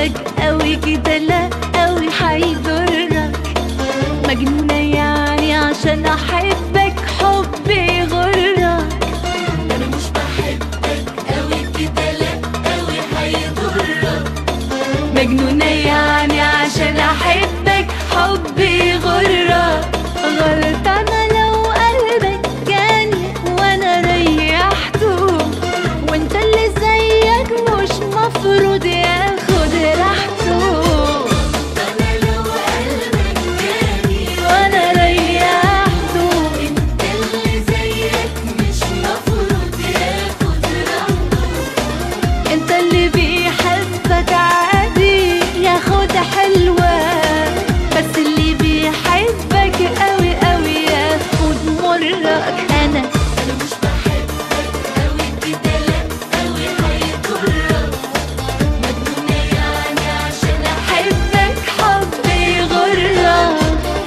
بحبك قوي كده لا قوي هيضرك مجنونة يعني عشان احبك حبي يغرك انا مش بحبك قوي كده لا قوي هيضرك مجنونة يعني عشان احبك حبي يغرك غلطانة لو قلبك جاني وانا ريحته وانت اللي زيك مش مفروض ياخد راحته انا لو قلبك جاني وانا ريحته انت اللي زيك مش مفروض ياخد راحته انت اللي بيحبك عادي ياخد حلوة بس اللي بيحبك قوي قوي ياخد مرك انا انا مش بحبك قوي كده لا قوي هيضرك مجنونة يعني عشان احبك حبي يغرك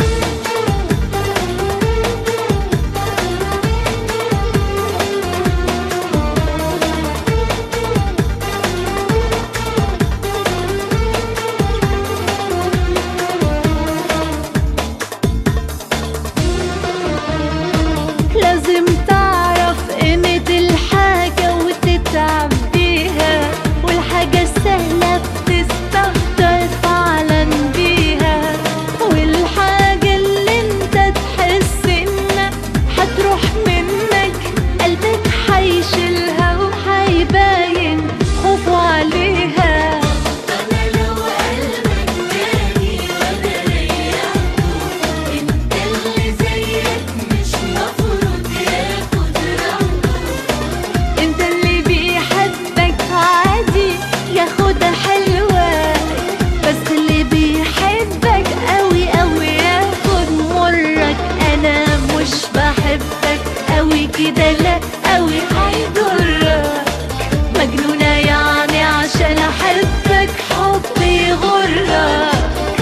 لازم تعرف قيمة الحاجة وتتعب بيها والحاجة السهلة بتستهتر فعلا بيها والحاجة اللي انت تحس انها هتروح منك قلبك هيشيلها وهيباين خوفه عليها انا لو قلبك جاني وانا ريحته انت اللي زيك مش مفروض ياخد راحته انت اللي بيحبك عادي ياخدها حلوة بس اللي بيحبك قوي قوي ياخد مرك انا مش بحبك قوي كده لا قوي هيضرك مجنونة يعني عشان احبك حبي يغرك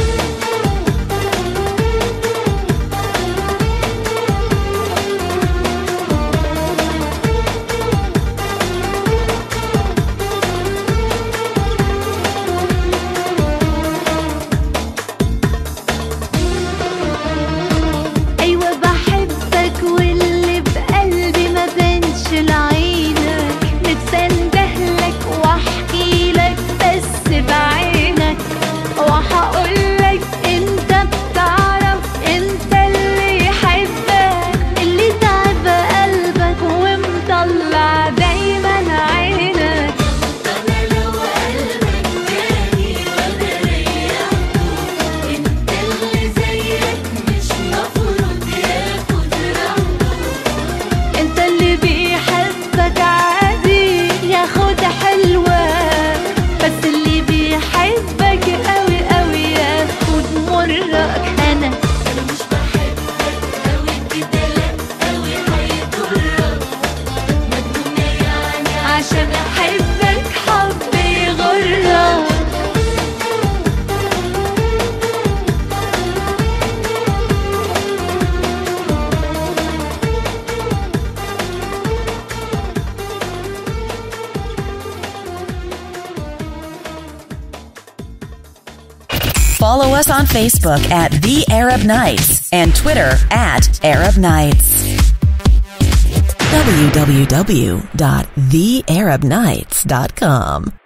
ايوه بحبك واللي بقلبي ما بينش لعينك نفسي اندهلك واحكي لك بس بعينك وهقولك انت بتعرف انت اللي يحبك اللي تعب قلبك ومطلع دايما عينك انا لو قلبك جاني وانا ريحته انت اللي زيك مش مفروض ياخد راحته انت اللي بيحبك عادي ياخد حلوة بس اللي بيحبك قوي قوي ياخد مرك انا انا مش بحبك قوي كده لا قوي هيضرك مجنونة يعني عشان احبك حبي يغرك Follow us on Facebook at The Arab Nights and Twitter at Arab Nights. www.thearabnights.com